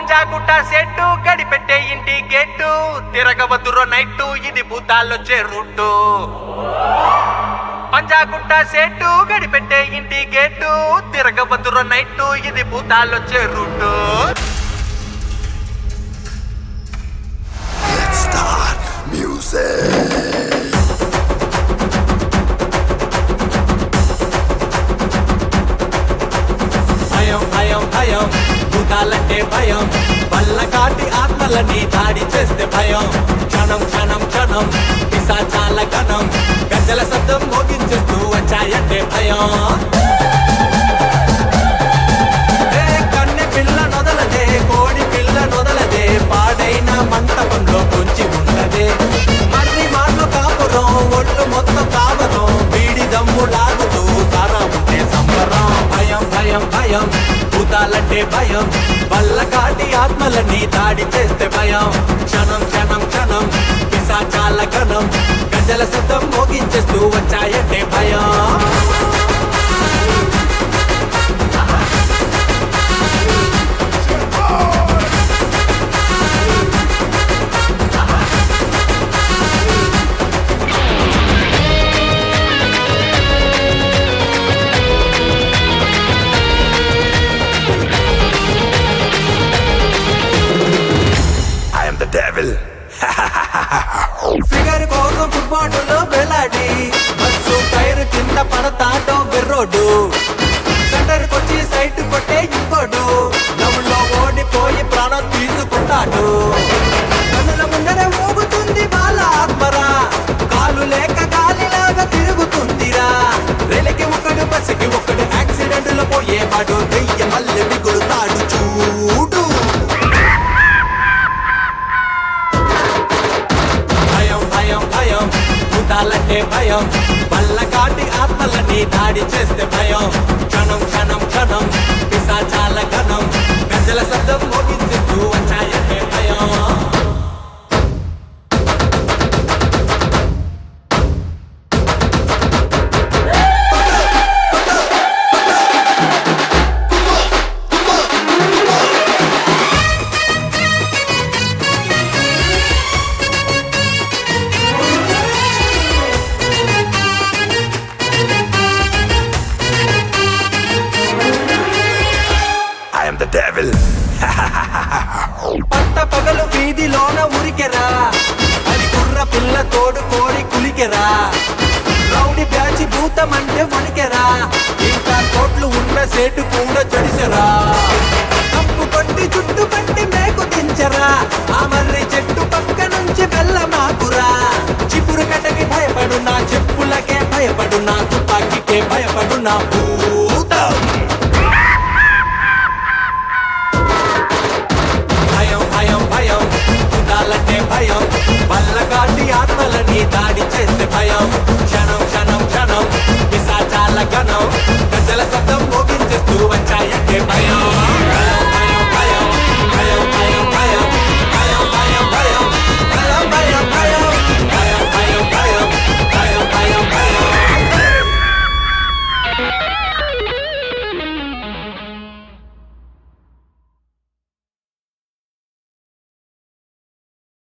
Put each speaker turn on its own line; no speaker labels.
పంజాగుట్ట సెట్టు గడిపెట్టే ఇంటి గెట్టు తిరగవద్దురో నైట్టు ఇది భూతాలొచ్చే రూటు పంజాగుట్ట సెట్టు గడిపెట్టే ఇంటి గెట్టు తిరగవద్దురో నైట్టు ఇది భూతాలొచ్చే రూటు
Let's start music.
భయం భయం భయం భూతాలంటే భయం వల్లకాటి ఆత్మలని దాడి చేస్తే భయం క్షణం క్షణం క్షణం పిశాచాల గణం గజ్జల శబ్దం మోగించేస్తూ వచ్చాయంటే భయం ఏ కన్నె పిల్ల నొదలదే కోడి పిల్ల నొదలదే పాడైన మంటపంలో కొంచి ఉన్నదే మర్రి మాటలు కాపురం ఒళ్ళు మొత్తం కావరం వీడి దమ్ము లాగుతూ సారా ఉంటే సంబరం భయం భయం భయం భూతాలంటే భయం వల్లకాటి ఆత్మలని దాడి చేస్తే భయం క్షణం క్షణం క్షణం పిశాచాల గణం గజల శబ్దం మోగించేస్తూ వచ్చాయంటే భయం
I am the devil.
Figure కోసం ఫుట్బాటులో వెలాడి బస్సు టైర్ కింద పడతాటో బెర్రోడు సెంటర్ కొచ్చి సైట్ కొట్టే ఇంకోడు నవ్వులో ఓడిపోయి ప్రాణం తీసుకుంటాడు కన్నుల ముందర ఊగుతుంది వాళ్ళ ఆత్మరా కాలు లేక గాలిలాగా తిరుగుతుందిరా రైలుకి ఒకడు బస్సుకి ఒకడు యాక్సిడెంట్ లో పోయేవాడు దెయ్య మళ్ళీ మిగులుతాడు చూడు భయం భయం భయం భూతాలంటే భయం వల్లకాటి ఆత్మలని దాడి చేస్తే భయం క్షణం క్షణం క్షణం పిశాచాల గణం గజల శబ్దం మోగించేస్తూ వచ్చాయంటే భయం
I am the devil.
పట్ట పగలు వీధిలోన ఉరికెరా అది కుర్ర పిల్ల తోడు కోడి కులికెరా రౌడి బ్యాచి భూతమంటే వణికెరా ఇంకా కోట్లు ఉన్న సేటు కూడా చెడిసెరా తప్పు కొట్టి చుట్టు పట్టి మేకు దించరా ఆ మర్రి చెట్టు పక్క నుంచి వెళ్ళమాకురా చిపురు కట్టకి భయపడు నా చెప్పులకే భయపడు నా తుపాకీకే భయపడు నా భూతం భయం భయం భయం భూతాలంటే భయం వల్లకాటి ఆత్మలని దాడి చేస్తే భయం క్షణం క్షణం క్షణం పిశాచాల గణం గజల శబ్దం మోగించేస్తూ వచ్చాయంటే భయం